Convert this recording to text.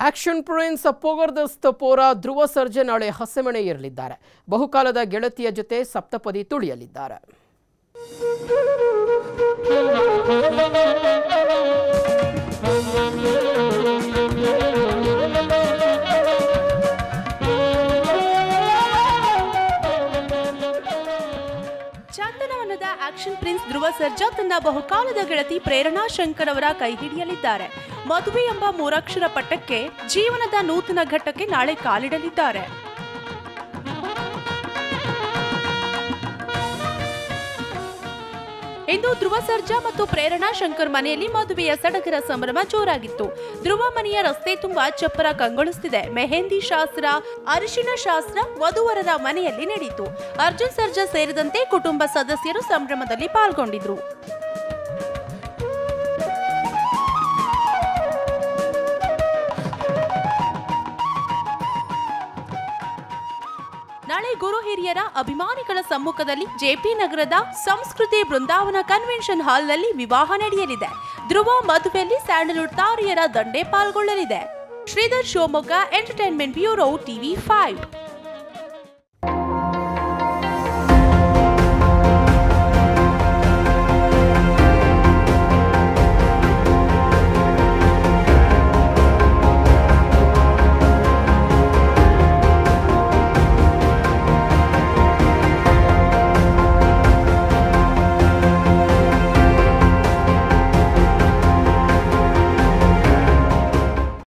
action prince ಪೋಗರ್ದಸ್ತ್ ಪೋರ ಧ್ರುವ ಸರ್ಜಾ ನಾಳೆ ಹಸೆಮಣೆ ಇರಲಿದ್ದಾರೆ ಬಹುಕಾಲದ ಗೆಳತಿಯ ಜೊತೆ ಸಪ್ತಪದಿ ತುಳಿಯಲಿದ್ದಾರೆ ಚಂದನವನದ ಆಕ್ಷನ್ ಪ್ರಿನ್ಸ್ ಧ್ರುವ ಸರ್ಜಾ ತನ್ನ ಬಹುಕಾಲದ ಗೆಳತಿ ಪ್ರೇರಣಾ ಶಂಕರ್ ಅವರ ಕೈ ಹಿಡಿಯಲಿದ್ದಾರೆ ಮದುವೆ ಎಂಬ ಮೂರಾಕ್ಷರ ಪಟ್ಟಕ್ಕೆ ಜೀವನದ ನೂತನ ಘಟ್ಟಕ್ಕೆ ನಾಳೆ ಕಾಲಿಡಲಿದ್ದಾರೆ ಇಂದು ಧ್ರುವ ಸರ್ಜಾ ಮತ್ತು ಪ್ರೇರಣಾ ಶಂಕರ್ ಮನೆಯಲ್ಲಿ ಮದುವೆಯ ಸಡಗರ ಸಂಭ್ರಮ ಜೋರಾಗಿತ್ತು ಧ್ರುವ ಮನೆಯ ರಸ್ತೆ ತುಂಬಾ ಚಪ್ಪರ ಕಂಗೊಳಿಸುತ್ತಿದೆ ಮೆಹಂದಿ ಶಾಸ್ತ್ರ ಅರಿಶಿನ ಶಾಸ್ತ್ರ ವಧುವರರ ಮನೆಯಲ್ಲಿ ನಡೆಯಿತು ಅರ್ಜುನ್ ಸರ್ಜಾ ಸೇರಿದಂತೆ ಕುಟುಂಬ ಸದಸ್ಯರು ಸಂಭ್ರಮದಲ್ಲಿ ಪಾಲ್ಗೊಂಡಿದ್ರು ನಾಳೆ ಗುರು ಹಿರಿಯರ ಅಭಿಮಾನಿಗಳ ಸಮ್ಮುಖದಲ್ಲಿ ಜೆಪಿ ನಗರದ ಸಂಸ್ಕೃತಿ ಬೃಂದಾವನ ಕನ್ವೆನ್ಷನ್ ಹಾಲ್ನಲ್ಲಿ ವಿವಾಹ ನಡೆಯಲಿದೆ ಧ್ರುವ ಮದುವೆಯಲ್ಲಿ ಸ್ಯಾಂಡಲ್ವುಡ್ ತಾರೆಯರ ದಂಡೆ ಪಾಲ್ಗೊಳ್ಳಲಿದೆ Shridhar Shivamogga entertainment bureau TV five